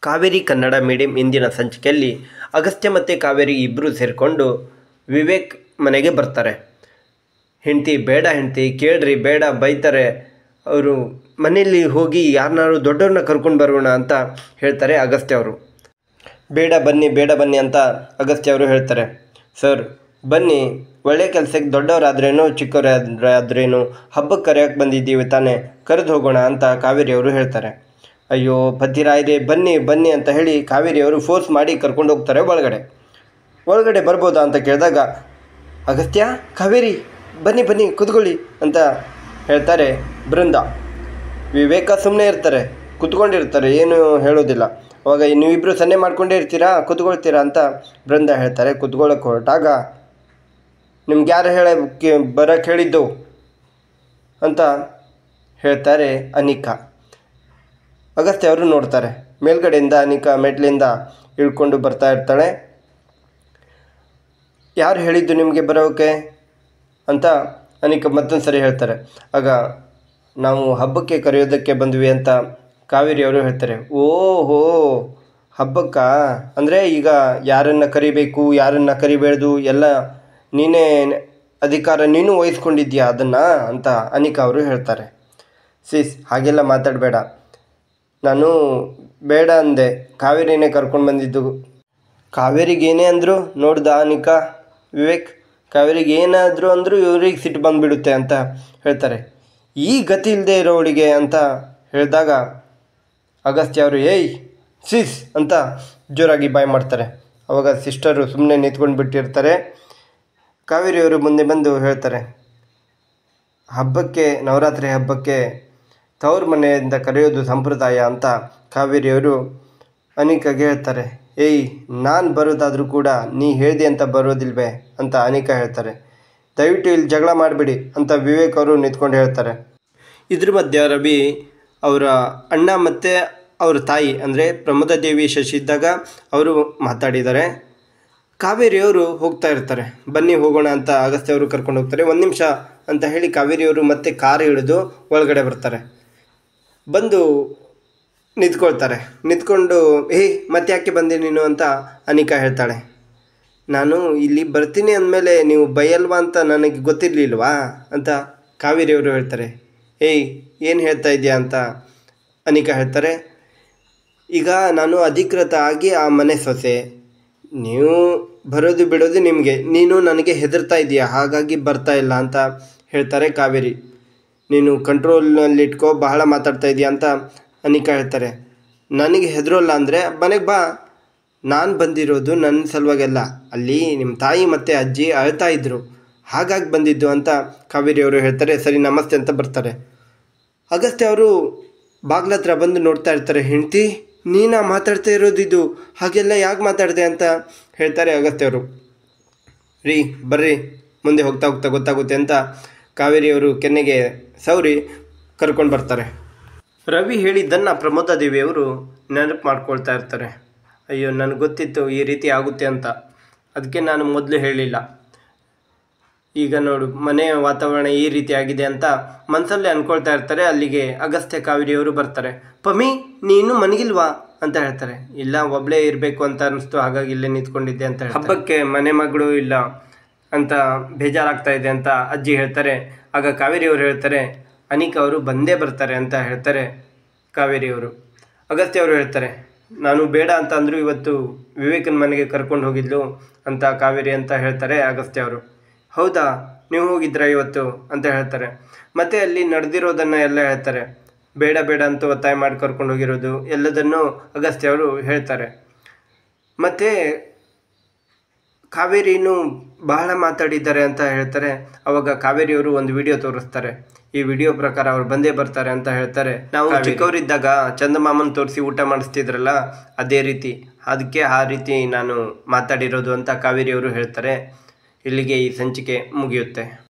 Kaveri Kannada medium ಇಂದಿನ ಸಂಚಿಕೆಯಲ್ಲಿ ಅಗಸ್ತ್ಯ ಮತ್ತು ಕಾವೇರಿ ಇಬ್ಬರು ಸೇರಿಕೊಂಡು ವಿವೇಕ್ ಮನೆಗೆ ಬರ್ತಾರೆ ಹೆಂಡತಿ ಬೇಡ ಹೆಂಡತಿ ಕೇಳ್ರಿ ಬೇಡ ಬೈತಾರೆ ಅವರು ಮನೆಯಲ್ಲಿ ಹೋಗಿ ಯಾರನ್ನಾರು ದೊಡ್ಡವ್ರನ್ನ ಕರ್ಕೊಂಡು ಬರೋಣ ಅಂತ ಹೇಳ್ತಾರೆ ಅಗಸ್ತ್ಯ ಅವರು ಬೇಡ ಬನ್ನಿ ಬೇಡ ಬನ್ನಿ ಅಂತ ಅಗಸ್ತ್ಯ ಅವರು ಹೇಳ್ತಾರೆ ಸರ್ ಬನ್ನಿ ಒಳ್ಳೆ ಕೆಲಸಕ್ಕೆ ದೊಡ್ಡವರಾದ್ರೇನು ಚಿಕ್ಕವರಾದ್ರೇನು ಹಬ್ಬಕ್ಕೆ ಕರೆಯೋಕ್ಕೆ ಬಂದಿದ್ದೀವಿ ತಾನೇ ಕರೆದು ಹೋಗೋಣ ಅಂತ ಕಾವೇರಿ ಅವರು ಹೇಳ್ತಾರೆ ಅಯ್ಯೋ ಪತಿರಾಯರೇ ಬನ್ನಿ ಬನ್ನಿ ಅಂತ ಹೇಳಿ ಕಾವೇರಿ ಅವರು ಫೋರ್ಸ್ ಮಾಡಿ ಕರ್ಕೊಂಡು ಹೋಗ್ತಾರೆ ಒಳಗಡೆ ಒಳಗಡೆ ಬರ್ಬೋದಾ ಅಂತ ಕೇಳಿದಾಗ ಅಗಸ್ತ್ಯ ಕಾವೇರಿ ಬನ್ನಿ ಬನ್ನಿ ಕುತ್ಕೊಳ್ಳಿ ಅಂತ ಹೇಳ್ತಾರೆ ಬೃಂದ ವಿವೇಕ ಸುಮ್ಮನೆ ಇರ್ತಾರೆ ಕುತ್ಕೊಂಡಿರ್ತಾರೆ ಏನು ಹೇಳೋದಿಲ್ಲ ಅವಾಗ ನೀವಿಬ್ಬರು ಸನ್ನೆ ಮಾಡ್ಕೊಂಡೇ ಇರ್ತೀರಾ ಕುತ್ಕೊಳ್ತೀರಾ ಅಂತ ಬೃಂದ ಹೇಳ್ತಾರೆ ಕುತ್ಕೊಳ್ಳೋಕೆ ಹೊರಟಾಗ ನಿಮ್ಗೆ ಯಾರು ಹೇಳಕ್ಕೆ ಬರೋಕ್ಕೆ ಹೇಳಿದ್ದು ಅಂತ ಹೇಳ್ತಾರೆ ಅನಿಕಾ ಅಗಸ್ತ್ಯ ಅವರು ನೋಡ್ತಾರೆ ಮೇಲ್ಗಡೆಯಿಂದ ಅನಿಕಾ ಮೆಟ್ಲಿಂದ ಇಳ್ಕೊಂಡು ಬರ್ತಾ ಇರ್ತಾಳೆ ಯಾರು ಹೇಳಿದ್ದು ನಿಮಗೆ ಬರೋಕೆ ಅಂತ ಅನಿಕ ಮತ್ತೊಂದು ಸರಿ ಹೇಳ್ತಾರೆ ಆಗ ನಾವು ಹಬ್ಬಕ್ಕೆ ಕರೆಯೋದಕ್ಕೆ ಬಂದ್ವಿ ಅಂತ ಕಾವೇರಿ ಅವರು ಹೇಳ್ತಾರೆ ಓಹೋ ಹಬ್ಬಕ್ಕಾ ಅಂದರೆ ಈಗ ಯಾರನ್ನು ಕರಿಬೇಕು ಯಾರನ್ನು ಕರಿಬೇಡ್ದು ಎಲ್ಲ ನೀನೇ ಅಧಿಕಾರ ನೀನು ವಹಿಸ್ಕೊಂಡಿದ್ಯಾ ಅದನ್ನು ಅಂತ ಅನಿಕಾ ಅವರು ಹೇಳ್ತಾರೆ ಸಿಸ್ ಹಾಗೆಲ್ಲ ಮಾತಾಡಬೇಡ ನಾನು ಬೇಡ ಅಂದೆ ಕಾವೇರಿನೇ ಕರ್ಕೊಂಡು ಬಂದಿದ್ದು ಕಾವೇರಿಗೆ ಏನೇ ಅಂದರು ನೋಡ್ದ ಅನಿಕಾ ವಿವೇಕ್ ಕಾವೇರಿಗೆ ಏನಾದರೂ ಅಂದರೂ ಇವ್ರಿಗೆ ಸಿಟ್ಟು ಬಂದುಬಿಡುತ್ತೆ ಅಂತ ಹೇಳ್ತಾರೆ ಈ ಗತಿ ಇಲ್ಲದೆ ಇರೋವಳಿಗೆ ಅಂತ ಹೇಳಿದಾಗ ಅಗಸ್ತ್ಯ ಅವರು ಏಯ್ ಸಿಸ್ ಅಂತ ಜೋರಾಗಿ ಬಾಯ್ ಮಾಡ್ತಾರೆ ಅವಾಗ ಸಿಸ್ಟರು ಸುಮ್ಮನೆ ನಿಂತ್ಕೊಂಡು ಬಿಟ್ಟಿರ್ತಾರೆ ಕಾವೇರಿಯವರು ಮುಂದೆ ಬಂದು ಹೇಳ್ತಾರೆ ಹಬ್ಬಕ್ಕೆ ನವರಾತ್ರಿ ಹಬ್ಬಕ್ಕೆ ತವ್ರ ಮನೆಯಿಂದ ಕರೆಯೋದು ಸಂಪ್ರದಾಯ ಅಂತ ಕಾವೇರಿಯವರು ಅನಿಕಾಗೆ ಹೇಳ್ತಾರೆ ಏಯ್ ನಾನು ಬರೋದಾದರೂ ಕೂಡ ನೀ ಹೇಳಿದೆ ಅಂತ ಬರೋದಿಲ್ವೇ ಅಂತ ಅನಿಕಾ ಹೇಳ್ತಾರೆ ದಯವಿಟ್ಟು ಇಲ್ಲಿ ಜಗಳ ಮಾಡಿಬಿಡಿ ಅಂತ ವಿವೇಕ್ ಅವರು ನಿಂತ್ಕೊಂಡು ಹೇಳ್ತಾರೆ ಇದ್ರ ಮಧ್ಯೆ ರವಿ ಅವರ ಅಣ್ಣ ಮತ್ತು ಅವ್ರ ತಾಯಿ ಅಂದರೆ ಪ್ರಮೋದ ದೇವಿ ಶಶಿ ಇದ್ದಾಗ ಅವರು ಮಾತಾಡಿದ್ದಾರೆ ಕಾವೇರಿಯವರು ಹೋಗ್ತಾ ಇರ್ತಾರೆ ಬನ್ನಿ ಹೋಗೋಣ ಅಂತ ಅಗಸ್ತ್ಯ ಅವರು ಕರ್ಕೊಂಡು ಹೋಗ್ತಾರೆ ಒಂದು ನಿಮಿಷ ಅಂತ ಹೇಳಿ ಕಾವೇರಿಯವರು ಮತ್ತೆ ಕಾರ್ ಹಿಡಿದು ಒಳಗಡೆ ಬರ್ತಾರೆ ಬಂದು ನಿಂತ್ಕೊಳ್ತಾರೆ ನಿಂತ್ಕೊಂಡು ಏಯ್ ಮತ್ತೆ ಯಾಕೆ ಬಂದೆ ನೀನು ಅಂತ ಅನಿಕಾ ಹೇಳ್ತಾಳೆ ನಾನು ಇಲ್ಲಿ ಬರ್ತೀನಿ ಅಂದಮೇಲೆ ನೀವು ಬೈಯಲ್ವಾ ಅಂತ ನನಗೆ ಗೊತ್ತಿರಲಿಲ್ವಾ ಅಂತ ಕಾವೇರಿಯವರು ಹೇಳ್ತಾರೆ ಏಯ್ ಏನು ಹೇಳ್ತಾ ಇದೆಯಾ ಅಂತ ಅನಿಕಾ ಹೇಳ್ತಾರೆ ಈಗ ನಾನು ಅಧಿಕೃತ ಆಗಿ ಆ ಮನೆ ಸೊಸೆ ನೀವು ಬರೋದು ಬಿಡೋದು ನಿಮಗೆ ನೀನು ನನಗೆ ಹೆದರ್ತಾ ಇದೆಯಾ ಹಾಗಾಗಿ ಬರ್ತಾ ಇಲ್ಲ ಅಂತ ಹೇಳ್ತಾರೆ ಕಾವೇರಿ ನೀನು ಕಂಟ್ರೋಲ್ನಲ್ಲಿ ಇಟ್ಕೋ ಬಹಳ ಮಾತಾಡ್ತಾ ಇದೆಯಾ ಅಂತ ಅನಿಕಾ ಹೇಳ್ತಾರೆ ನನಗೆ ಹೆದರೋಲ್ಲ ಅಂದರೆ ಮನೆಗೆ ಬಾ ನಾನು ಬಂದಿರೋದು ನನ್ನ ಸಲುವಾಗೆಲ್ಲ ಅಲ್ಲಿ ನಿಮ್ಮ ತಾಯಿ ಮತ್ತು ಅಜ್ಜಿ ಅಳ್ತಾ ಇದ್ದರು ಹಾಗಾಗಿ ಬಂದಿದ್ದು ಅಂತ ಕಾವೇರಿ ಅವರು ಹೇಳ್ತಾರೆ ಸರಿ ನಮಸ್ತೆ ಅಂತ ಬರ್ತಾರೆ ಅಗಸ್ತ್ಯ ಅವರು ಬಾಗ್ಲ ಹತ್ರ ಬಂದು ನೋಡ್ತಾ ಇರ್ತಾರೆ ಹೆಂಡ್ತಿ ನೀನಾ ಮಾತಾಡ್ತಾ ಇರೋದಿದು ಹಾಗೆಲ್ಲ ಯಾಕೆ ಮಾತಾಡಿದೆ ಅಂತ ಹೇಳ್ತಾರೆ ಅಗಸ್ತ್ಯ ಅವರು ರೀ ಬರ್ರಿ ಮುಂದೆ ಹೋಗ್ತಾ ಹೋಗ್ತಾ ಗೊತ್ತಾಗುತ್ತೆ ಅಂತ ಕಾವೇರಿಯವರು ಕೆನ್ನೆಗೆ ಸೌರಿ ಕರ್ಕೊಂಡು ಬರ್ತಾರೆ ರವಿ ಹೇಳಿದ್ದನ್ನು ಪ್ರಮೋದ ದೇವಿಯವರು ನೆನಪು ಮಾಡ್ಕೊಳ್ತಾ ಇರ್ತಾರೆ ಅಯ್ಯೋ ನನಗೆ ಗೊತ್ತಿತ್ತು ಈ ರೀತಿ ಆಗುತ್ತೆ ಅಂತ ಅದಕ್ಕೆ ನಾನು ಮೊದಲು ಹೇಳಿಲ್ಲ ಈಗ ನೋಡು ಮನೆ ವಾತಾವರಣ ಈ ರೀತಿ ಆಗಿದೆ ಅಂತ ಮನಸ್ಸಲ್ಲೇ ಅನ್ಕೊಳ್ತಾ ಇರ್ತಾರೆ ಅಲ್ಲಿಗೆ ಅಗಸ್ತ್ಯ ಕಾವೇರಿಯವರು ಬರ್ತಾರೆ ಪಮಿ ನೀನು ಮನಗಿಲ್ವಾ ಅಂತ ಹೇಳ್ತಾರೆ ಇಲ್ಲ ಒಬ್ಳೇ ಇರಬೇಕು ಅಂತ ಅನಿಸ್ತು ಹಾಗಾಗಿ ಇಲ್ಲೇ ನಿಂತ್ಕೊಂಡಿದ್ದೆ ಅಂತ ಹೇಳ್ತಾರೆ. ಹಬ್ಬಕ್ಕೆ ಮನೆ ಮಗಳು ಇಲ್ಲ ಅಂತ ಬೇಜಾರಾಗ್ತಾ ಇದೆ ಅಂತ ಅಜ್ಜಿ ಹೇಳ್ತಾರೆ ಆಗ ಕಾವೇರಿಯವರು ಹೇಳ್ತಾರೆ ಅನಿಕಾ ಅವರು ಬಂದೇ ಬರ್ತಾರೆ ಅಂತ ಹೇಳ್ತಾರೆ ಕಾವೇರಿಯವರು ಅಗಸ್ತ್ಯ ಅವರು ಹೇಳ್ತಾರೆ ನಾನು ಬೇಡ ಅಂತ ಅಂದರೂ ಇವತ್ತು ವಿವೇಕನ ಮನೆಗೆ ಕರ್ಕೊಂಡು ಹೋಗಿದ್ಲು ಅಂತ ಕಾವೇರಿ ಅಂತ ಹೇಳ್ತಾರೆ ಅಗಸ್ತ್ಯ ಅವರು ಹೌದಾ ನೀವು ಹೋಗಿದ್ರಾ ಇವತ್ತು ಅಂತ ಹೇಳ್ತಾರೆ ಮತ್ತೆ ಅಲ್ಲಿ ನಡೆದಿರೋದನ್ನು ಎಲ್ಲ ಹೇಳ್ತಾರೆ ಬೇಡ ಬೇಡ ಅಂತ ಒತ್ತಾಯ ಮಾಡಿ ಕರ್ಕೊಂಡು ಹೋಗಿರೋದು ಎಲ್ಲದನ್ನು ಅಗಸ್ತ್ಯ ಅವರು ಹೇಳ್ತಾರೆ ಮತ್ತು ಕಾವೇರಿನೂ ಬಹಳ ಮಾತಾಡಿದ್ದಾರೆ ಅಂತ ಹೇಳ್ತಾರೆ ಅವಾಗ ಕಾವೇರಿಯವರು ಒಂದು ವಿಡಿಯೋ ತೋರಿಸ್ತಾರೆ ಈ ವಿಡಿಯೋ ಪ್ರಕಾರ ಅವ್ರು ಬಂದೇ ಬರ್ತಾರೆ ಅಂತ ಹೇಳ್ತಾರೆ ನಾವು ಚಿಕ್ಕವರಿದ್ದಾಗ ಚಂದಮಾಮನ್ ತೋರಿಸಿ ಊಟ ಮಾಡಿಸ್ತಿದ್ರಲ್ಲ ಅದೇ ರೀತಿ ಅದಕ್ಕೆ ಆ ರೀತಿ ನಾನು ಮಾತಾಡಿರೋದು ಅಂತ ಕಾವೇರಿಯವರು ಹೇಳ್ತಾರೆ ಇಲ್ಲಿಗೆ ಈ ಸಂಚಿಕೆ ಮುಗಿಯುತ್ತೆ